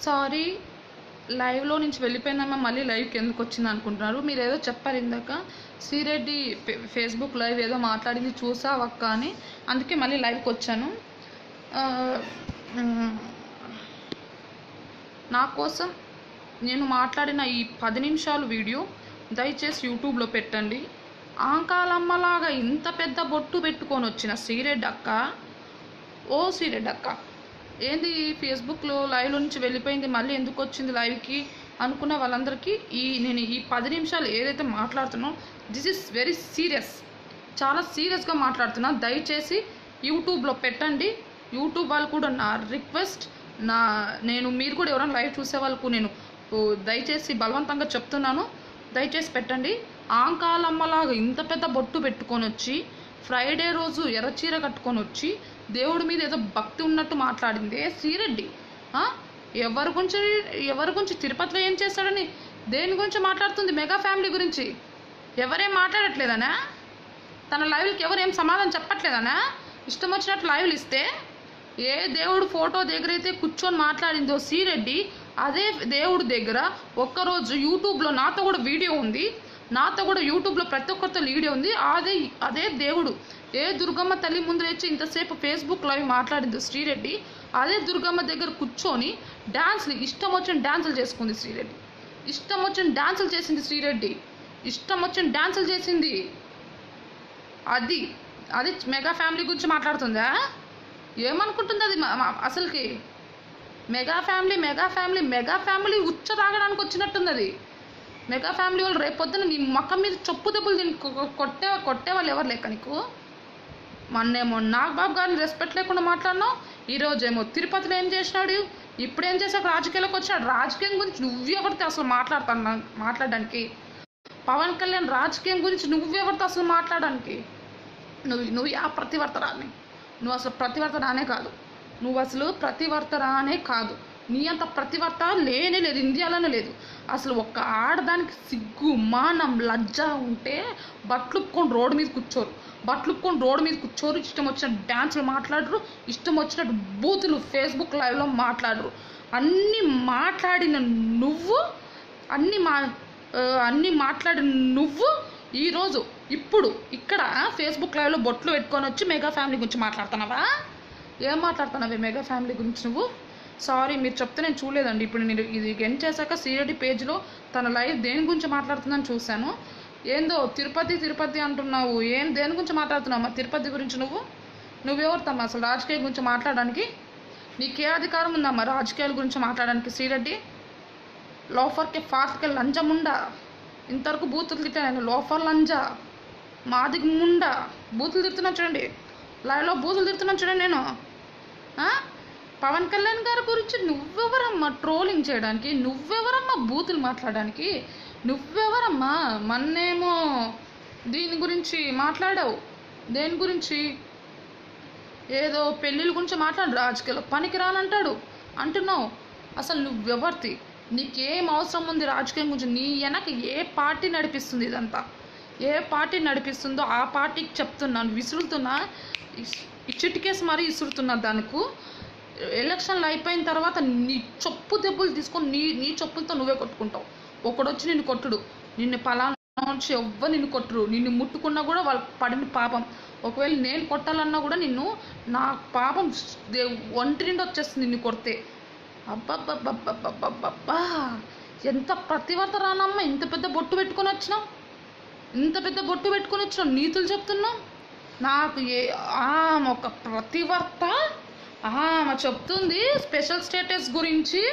Sorry లైవ్లో నుంచి వెళ్ళిపోయినామా మళ్ళీ లైవ్కి ఎందుకు వచ్చింది అనుకుంటున్నారు మీరు ఏదో చెప్పారు ఇందాక శ్రీరెడ్డి ఫే- ఫేస్బుక్ లైవ్ ఏదో మాట్లాడింది చూసావక్క అని అందుకే మళ్ళీ లైవ్కి వచ్చాను ఆ, మ్, నా కోసం నేను మాట్లాడిన ఈ పది నిమిషాలు వీడియో దయచేసి యూట్యూబ్లో పెట్టండి ఆంకాలమ్మలాగా ఇంత పెద్ద బొట్టు పెట్టుకొని వచ్చిన శ్రీరెడ్డి అక్క ఓ శ్రీరెడ్డి అక్క ఏంది ఫేస్బుక్లో లైవ్లో నుంచి వెళ్ళిపోయింది మళ్ళీ ఎందుకు వచ్చింది లైవ్కి అనుకున్న వాళ్ళందరికీ ఈ నేను ఈ పది నిమిషాలు ఏదైతే మాట్లాడుతున్నానో దిస్ ఇస్ వెరీ సీరియస్ చాలా సీరియస్గా మాట్లాడుతున్నా దయచేసి యూట్యూబ్లో పెట్టండి యూట్యూబ్ వాళ్ళు కూడా నా రిక్వెస్ట్ నా నేను మీరు కూడా ఎవరైనా లైవ్ చూసే వాళ్ళకు నేను ఓ, దయచేసి బలవంతంగా చెప్తున్నాను దయచేసి పెట్టండి ఆంకాలమ్మలాగా ఇంత పెద్ద బొట్టు పెట్టుకొని వచ్చి ఫ్రైడే రోజు ఎర్రచీర కట్టుకొని వచ్చి దేవుడి మీద ఏదో భక్తి ఉన్నట్టు మాట్లాడిందే శ్రీరెడ్డి ఆ? ఎవరి గురించి ఎవరి గురించి తిరుపతిలో ఏం చేస్తాడని దేని గురించి మాట్లాడుతుంది మెగా ఫ్యామిలీ గురించి ఎవరేం మాట్లాడట్లేదనా తన లైవ్లకి ఎవరు ఏం సమాధానం చెప్పట్లేదనా ఇష్టం వచ్చినట్టు లైవ్లు ఇస్తే ఏ దేవుడు ఫోటో దగ్గర అయితే కూర్చొని మాట్లాడిందో శ్రీరెడ్డి అదే దేవుడి దగ్గర ఒక్కరోజు యూట్యూబ్లో నాతో కూడా వీడియో ఉంది నాతో కూడా యూట్యూబ్లో ప్రతి ఒక్కరితో వీడియో ఉంది అదే అదే దేవుడు ఏ దుర్గమ్మ తల్లి ముందు వచ్చి ఇంతసేపు ఫేస్బుక్ లైవ్ మాట్లాడిందో శ్రీరెడ్డి అదే దుర్గమ్మ దగ్గర కూర్చొని డ్యాన్స్లు ఇష్టం వచ్చిన డ్యాన్సులు చేసుకుంది శ్రీరెడ్డి ఇష్టం వచ్చిన డ్యాన్సులు చేసింది శ్రీరెడ్డి ఇష్టం వచ్చిన డ్యాన్సులు చేసింది అది అది మెగా ఫ్యామిలీ గురించి మాట్లాడుతుందా ఏమనుకుంటుంది అది మ- మ- అసలుకి mega family mega family mega family ఉచ్చ తాగడానికి వచ్చినట్టుంది అది మెగా ఫ్యామిలీ వాళ్ళు రేపొద్దున నీ మొక్క మీద చొప్పు దెబ్బలు దీన్ని కొట్టే కొట్టే వాళ్ళు ఎవరు లేక నీకు మొన్నేమో నాగబాబు గారిని రెస్పెక్ట్ లేకుండా మాట్లాడినావు ఈరోజేమో తిరుపతిలో ఏం చేసినాడు ఇప్పుడు ఏం చేసాక రాజకీయాలకు వచ్చాడు రాజకీయం గురించి నువ్వెవరితో అసలు మాట్లాడుతున్నా మాట్లాడడానికి పవన్ కళ్యాణ్ రాజకీయం గురించి నువ్వెవరితో అసలు మాట్లాడడానికి నువ్వు నువ్వు ఆ ప్రతివర్తరాన్ని నువ్వు అసలు ప్రతివర్తరానే కాదు నువ్వు అసలు ప్రతివర్తరానే కాదు నీ అంత ప్రతివర్త లేనే లేదు ఇండియాలోనే లేదు అసలు ఒక్క ఆడదానికి సిగ్గు మానం లజ్జ ఉంటే బట్లుక్కొని రోడ్డు మీద కూర్చోరు బట్లుక్కొని రోడ్డు మీద కూర్చోరు ఇష్టం వచ్చిన డ్యాన్సులు మాట్లాడరు ఇష్టం వచ్చినట్టు బూతులు ఫేస్బుక్ లైవ్లో మాట్లాడరు అన్నీ మాట్లాడిన నువ్వు అన్ని మా ఆ, అన్ని మాట్లాడిన నువ్వు ఈరోజు ఇప్పుడు ఇక్కడ ఫేస్బుక్ లైవ్లో బొట్లు పెట్టుకొని వచ్చి మెగా ఫ్యామిలీ గురించి మాట్లాడుతున్నావా ఏం మాట్లాడుతున్నావే మెగా ఫ్యామిలీ గురించి నువ్వు సారీ మీరు చెప్తే నేను చూడలేదండి ఇప్పుడు నేను ఇది ఎండ్ చేశాక సిఐడి పేజ్లో తన లైవ్ దేని గురించి మాట్లాడుతుందని చూశాను ఏందో తిరుపతి తిరుపతి అంటున్నావు ఏం దేని గురించి మాట్లాడుతున్నావు మా తిరుపతి గురించి నువ్వు నువ్వెవరుతామ్మా అసలు రాజకీయం గురించి మాట్లాడడానికి నీకే అధికారం ఉందమ్మా రాజకీయాల గురించి మాట్లాడడానికి శ్రీరెడ్డి లోఫర్కి ఫార్త్కి లంజముండా ఇంతవరకు బూతులు తిట్టాను లోఫర్ లంజ మాది ముండ బూతులు తిడుతున్నా చూడండి లైవ్లో బూతులు తిడుతున్నా చూడండి నేను ఆ? పవన్ కళ్యాణ్ గారి గురించి నువ్వెవరమ్మా ట్రోలింగ్ చేయడానికి నువ్వెవరమ్మా బూతులు మాట్లాడడానికి నువ్వెవరమ్మా మొన్నేమో దీని గురించి మాట్లాడావు దేని గురించి ఏదో పెళ్ళిళ్ళ గురించి మాట్లాడు రాజకీయాలు పనికి రానంటాడు అంటున్నావు అసలు నువ్వెవరిది నీకేం అవసరం ఉంది రాజకీయం గురించి నీ వెనక ఏ పార్టీ నడిపిస్తుంది ఇదంతా ఏ పార్టీ నడిపిస్తుందో ఆ పార్టీకి చెప్తున్నాను విసురుతున్నా ఇస్- ఈ చిటికేసి మరీ ఇసురుతున్నా దానికి ఎలక్షన్లు అయిపోయిన తర్వాత నీ చొప్పు దెబ్బలు తీసుకొని నీ నీ చొప్పులతో నువ్వే కొట్టుకుంటావు ఒకడొచ్చి నిన్ను కొట్టుడు నిన్ను పలానా నుంచి ఎవ్వరు నిన్ను కొట్టరు నిన్ను ముట్టుకున్నా కూడా వాళ్ళు పడిన పాపం ఒకవేళ నేను కొట్టాలన్నా కూడా నిన్ను నా పాపం దే- ఒంటి నిండి వచ్చేస్తుంది నిన్ను కొడితే అబ్బబ్బబ్బబ్బబ్బబ్బబ్బా ఎంత ప్రతివర్త రానమ్మా ఇంత పెద్ద బొట్టు పెట్టుకొని వచ్చినావు ఇంత పెద్ద బొట్టు పెట్టుకొని వచ్చినావు నీతులు చెప్తున్నావు నాకు ఏ ఆమె ఒక ప్రతివర్త ఆమె చెప్తుంది స్పెషల్ స్టేటస్ గురించి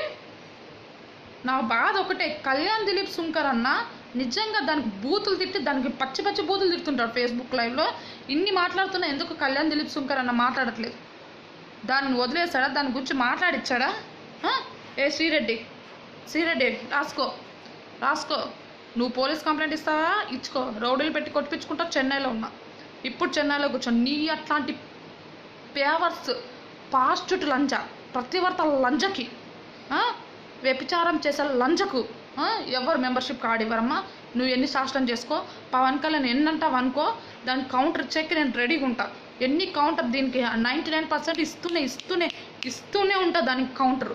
నా బాధ ఒకటే కళ్యాణ్ దిలీప్ సుంకర్ అన్న నిజంగా దానికి బూతులు తిట్టి దానికి పచ్చి పచ్చి బూతులు తిడుతుంటాడు ఫేస్బుక్ లైవ్లో ఇన్ని మాట్లాడుతున్నా ఎందుకు కళ్యాణ్ దిలీప్ సుంకర్ అన్న మాట్లాడట్లేదు దాన్ని వదిలేసాడా దాని గురించి మాట్లాడిచ్చాడా ఆ? ఏ శ్రీరెడ్డి శ్రీరెడ్డి రాసుకో రాసుకో నువ్వు పోలీస్ కంప్లైంట్ ఇస్తావా ఇచ్చుకో రౌడీలు పెట్టి కొట్టిపించుకుంటా చెన్నైలో ఉన్నా ఇప్పుడు చెన్నైలో కూర్చో నీ అట్లాంటి పేవర్స్ పాస్టుట్ లంజ ప్రతివర్త లంజకి ఆ? వ్యభిచారం చేసే లంజకు ఆ? ఎవరు మెంబర్షిప్ కార్డు ఇవ్వరమ్మా నువ్వు ఎన్ని శాసనం చేసుకో పవన్ కళ్యాణ్ ఎన్ని అంటావు అనుకో దానికి కౌంటర్ చెక్ నేను రెడీగా ఉంటా ఎన్ని కౌంటర్ దీనికి నైంటీ నైన్ పర్సెంట్ ఇస్తూనే ఇస్తూనే ఇస్తూనే ఉంటా దానికి కౌంటర్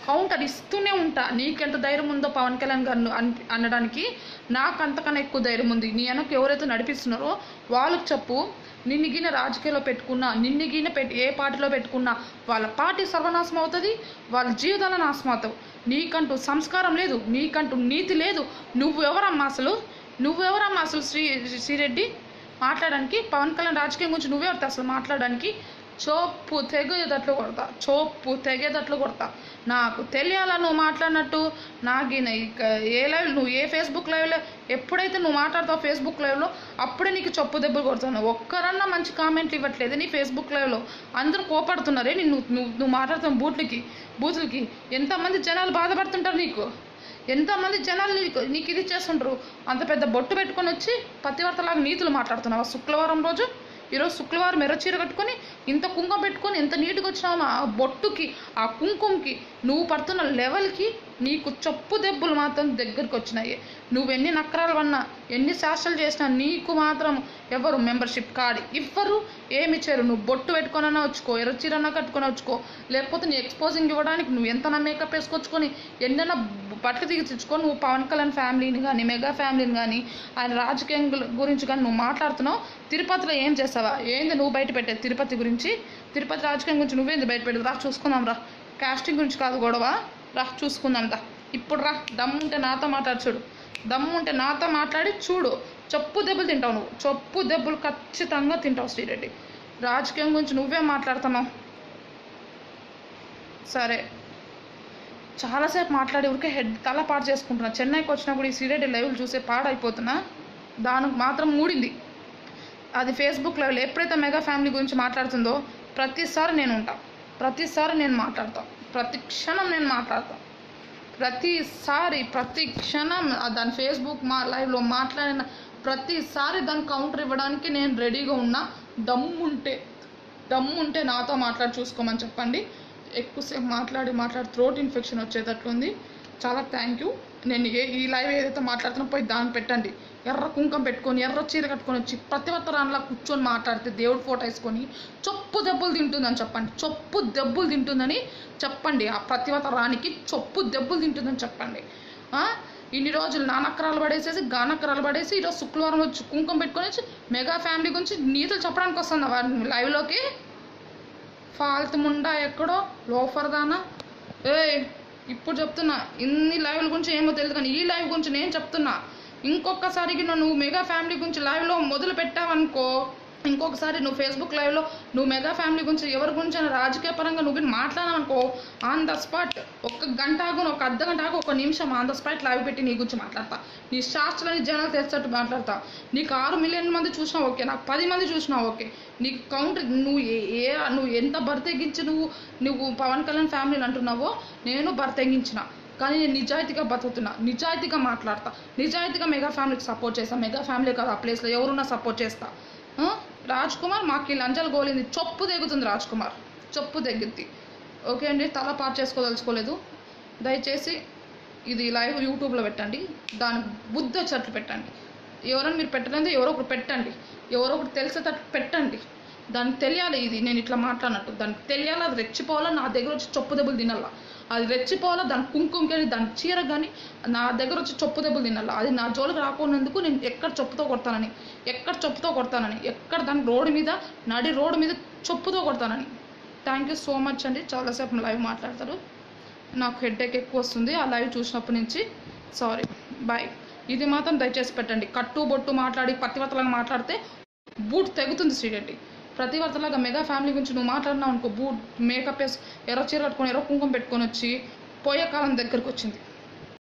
కౌంటర్ ఇస్తూనే ఉంటా నీకెంత ధైర్యం ఉందో పవన్ కళ్యాణ్ గారు అన్- అనడానికి నాకు అంతకన్నా ఎక్కువ ధైర్యం ఉంది నీ వెనక ఎవరైతే నడిపిస్తున్నారో వాళ్ళకి చెప్పు నిన్ను గిన రాజకీయాల్లో పెట్టుకున్నా నిన్ను గిన పెట్టి ఏ పార్టీలో పెట్టుకున్నా వాళ్ళ పార్టీ సర్వనాశనం అవుతుంది వాళ్ళ జీవితాల నాశనం అవుతావు నీకంటూ సంస్కారం లేదు నీకంటూ నీతి లేదు నువ్వెవరమ్మా అసలు నువ్వెవరమ్మా అసలు శ్రీ శ్రీరెడ్డి మాట్లాడడానికి పవన్ కళ్యాణ్ రాజకీయం గురించి నువ్వెవరితే అసలు మాట్లాడడానికి చోప్పు తెగేటట్లు కొడతా చోప్పు తెగేటట్లు కొడతా నాకు తెలియాలా నువ్వు మాట్లాడినట్టు నాకు ఇక ఏ లైవ్ నువ్వు ఏ ఫేస్బుక్ లైవ్లో ఎప్పుడైతే నువ్వు మాట్లాడతావు ఫేస్బుక్ లైవ్లో అప్పుడే నీకు చొప్పు దెబ్బలు కొడుతున్నావు ఒక్కరన్నా మంచి కామెంట్లు ఇవ్వట్లేదు నీ ఫేస్బుక్ లైవ్లో అందరూ కోపడుతున్నారే నిన్ను నువ్వు నువ్వు మాట్లాడుతావు బూట్లకి బూతులకి ఎంతమంది జనాలు బాధపడుతుంటారు నీకు ఎంతమంది జనాలు నీకు నీకు ఇది చేస్తుంటారు అంత పెద్ద బొట్టు పెట్టుకొని వచ్చి పతివర్తలాగా నీతులు మాట్లాడుతున్నావా శుక్రవారం రోజు ఈరోజు శుక్రవారం ఎర్ర చీర కట్టుకొని ఇంత కుంకుమ పెట్టుకొని ఎంత నీట్గా వచ్చినావు ఆ బొట్టుకి ఆ కుంకుమకి నువ్వు పడుతున్న లెవెల్కి నీకు చొప్పు దెబ్బలు మాత్రం దగ్గరికి వచ్చినాయి నువ్వు ఎన్ని నక్కరాలు అన్నా ఎన్ని శాస్త్రాలు చేసినా నీకు మాత్రం ఎవరు మెంబర్షిప్ కార్డు ఇవ్వరు ఏమి ఇచ్చారు నువ్వు బొట్టు పెట్టుకొనన్నా వచ్చుకో ఎర్ర చీరన్నా కట్టుకొని వచ్చుకో లేకపోతే నీ ఎక్స్పోజింగ్ ఇవ్వడానికి నువ్వు ఎంత మేకప్ వేసుకొచ్చుకొని ఎన్నైనా బట్టలు దిగి తెచ్చుకొని నువ్వు పవన్ కళ్యాణ్ ఫ్యామిలీని కానీ మెగా ఫ్యామిలీని కానీ ఆయన రాజకీయం గు- గురించి కానీ నువ్వు మాట్లాడుతున్నావు తిరుపతిలో ఏం చేస్తావా ఏంది నువ్వు బయట పెట్టేది తిరుపతి గురించి తిరుపతి రాజకీయం గురించి నువ్వేంది బయట పెట్టేది రా చూసుకుందాం రా కాస్టింగ్ గురించి కాదు గొడవ రా చూసుకుందాం రా ఇప్పుడు రా దమ్ముంటే నాతో మాట్లాడు చూడు దమ్ముంటే నాతో మాట్లాడి చూడు చెప్పు దెబ్బలు తింటావు నువ్వు చెప్పు దెబ్బలు ఖచ్చితంగా తింటావు శ్రీరెడ్డి రాజకీయం గురించి నువ్వే మాట్లాడుతున్నావు సరే చాలాసేపు మాట్లాడి ఊరికే హెడ్ తల పాడు చేసుకుంటున్నా చెన్నైకి వచ్చినప్పుడు ఈ శ్రీరెడ్డి లైవ్లు చూసే పాడైపోతున్నా దానికి మాత్రం మూడింది అది ఫేస్బుక్ లైవ్లో ఎప్పుడైతే మెగా ఫ్యామిలీ గురించి మాట్లాడుతుందో ప్రతిసారి నేను ఉంటా ప్రతిసారి నేను మాట్లాడతా ప్రతి క్షణం నేను మాట్లాడతా ప్రతిసారి ప్రతి క్షణం ఆ దాని ఫేస్బుక్ మా లైవ్లో మాట్లాడిన ప్రతిసారి దాని కౌంటర్ ఇవ్వడానికి నేను రెడీగా ఉన్నా దమ్ముంటే దమ్ముంటే నాతో మాట్లాడి చూసుకోమని చెప్పండి ఎక్కువసేపు మాట్లాడి మాట్లాడి థ్రోట్ ఇన్ఫెక్షన్ వచ్చేటట్లుంది చాలా థ్యాంక్ యూ నేను ఏ ఈ లైవ్ ఏదైతే మాట్లాడుతున్నా పోయి దాన్ని పెట్టండి ఎర్ర కుంకం పెట్టుకొని ఎర్ర చీర కట్టుకొని వచ్చి ప్రతి ఒక్కరాన్లా కూర్చొని మాట్లాడితే దేవుడు ఫోటో వేసుకొని చొప్పు దెబ్బలు తింటుందని చెప్పండి చొప్పు దెబ్బలు తింటుందని చెప్పండి ఆ ప్రతివత రానికి చొప్పు దెబ్బలు తింటుందని చెప్పండి ఆ? ఇన్ని రోజులు నానక్కరాలు పడేసేసి గానక్కరాలు పడేసి ఈరోజు శుక్రవారం వచ్చి కుంకుమ పెట్టుకొని వచ్చి మెగా ఫ్యామిలీ గురించి నీతులు చెప్పడానికి వస్తుంది వారి లైవ్లోకి ఫాల్తు ముండా ఎక్కడో లోఫర్ దానా ఏయ్ ఇప్పుడు చెప్తున్నా ఇన్ని లైవ్ల గురించి ఏమో తెలియదు కానీ ఈ లైవ్ గురించి నేను చెప్తున్నా ఇంకొకసారికి నువ్వు మెగా ఫ్యామిలీ గురించి లైవ్లో మొదలు పెట్టావనుకో ఇంకొకసారి నువ్వు ఫేస్బుక్ లైవ్లో నువ్వు మెగా ఫ్యామిలీ గురించి ఎవరి గురించి అయినా రాజకీయ పరంగా నువ్వు గిన మాట్లాడావనుకో ఆన్ ద స్పాట్ ఒక గంట ఆగు ఒక అర్ధ గంట ఆగు ఒక నిమిషం ఆన్ ద స్పాట్ లైవ్ పెట్టి నీ గురించి మాట్లాడతా నీ శాస్త్రాన్ని జనాలు తెలిసేటట్టు మాట్లాడతా నీకు ఆరు మిలియన్ మంది చూసినా ఓకే నాకు పది మంది చూసినా ఓకే నీకు కౌంటర్ నువ్వు ఏ ఏ నువ్వు ఎంత బరితెగించి నువ్వు నువ్వు పవన్ కళ్యాణ్ ఫ్యామిలీని అంటున్నావో నేను బరితెగించిన కానీ నేను నిజాయితీగా బతుకుతున్నా నిజాయితీగా మాట్లాడతా నిజాయితీగా మెగా ఫ్యామిలీకి సపోర్ట్ చేస్తా మెగా ఫ్యామిలీ కాదు ఆ ప్లేస్లో ఎవరున్నా సపోర్ట్ చేస్తా ఆ? రాజ్ కుమార్ మాకు ఈ లంజలు గోలింది చొప్పు తెగుతుంది రాజ్ కుమార్ చొప్పు తెగ్గుద్ది ఓకే అండి తల పాటు చేసుకోదలుచుకోలేదు దయచేసి ఇది లైవ్ యూట్యూబ్లో పెట్టండి దాని బుద్ధ చెట్లు పెట్టండి ఎవరైనా మీరు పెట్టలేదు ఎవరో ఒకరు పెట్టండి ఎవరో ఒకరు తెలిసేటట్టు పెట్టండి దానికి తెలియాలి ఇది నేను ఇట్లా మాట్లాడినట్టు దానికి తెలియాలి అది రెచ్చిపోవాలా నా దగ్గర వచ్చి చొప్పు దెబ్బలు తినాలా అది రెచ్చిపోవాలా దాని కుంకుమ కానీ దాని చీర కానీ నా దగ్గర వచ్చి చొప్పు దెబ్బలు తినాలా అది నా జోలికి రాకున్నందుకు నేను ఎక్కడ చొప్పుతో కొడతానని ఎక్కడ చొప్పుతో కొడతానని ఎక్కడ దాని రోడ్డు మీద నడి రోడ్డు మీద చొప్పుతో కొడతానని థ్యాంక్ యూ సో మచ్ అండి చాలాసేపు లైవ్ మాట్లాడతారు నాకు హెడ్ఏక్ ఎక్కువ వస్తుంది ఆ లైవ్ చూసినప్పటి నుంచి సారీ బాయ్ ఇది మాత్రం దయచేసి పెట్టండి కట్టు బొట్టు మాట్లాడి పతివర్తలాగా మాట్లాడితే బూట్ తెగుతుంది శ్రీరెడ్డి ప్రతివర్తలాగా మెగా ఫ్యామిలీ గురించి నువ్వు మాట్లాడినావు అనుకో బూట్ మేకప్ వేసి ఎర్ర చీర కట్టుకొని ఎర్ర కుంకుమ పెట్టుకొని వచ్చి పోయే కాలం దగ్గరకు వచ్చింది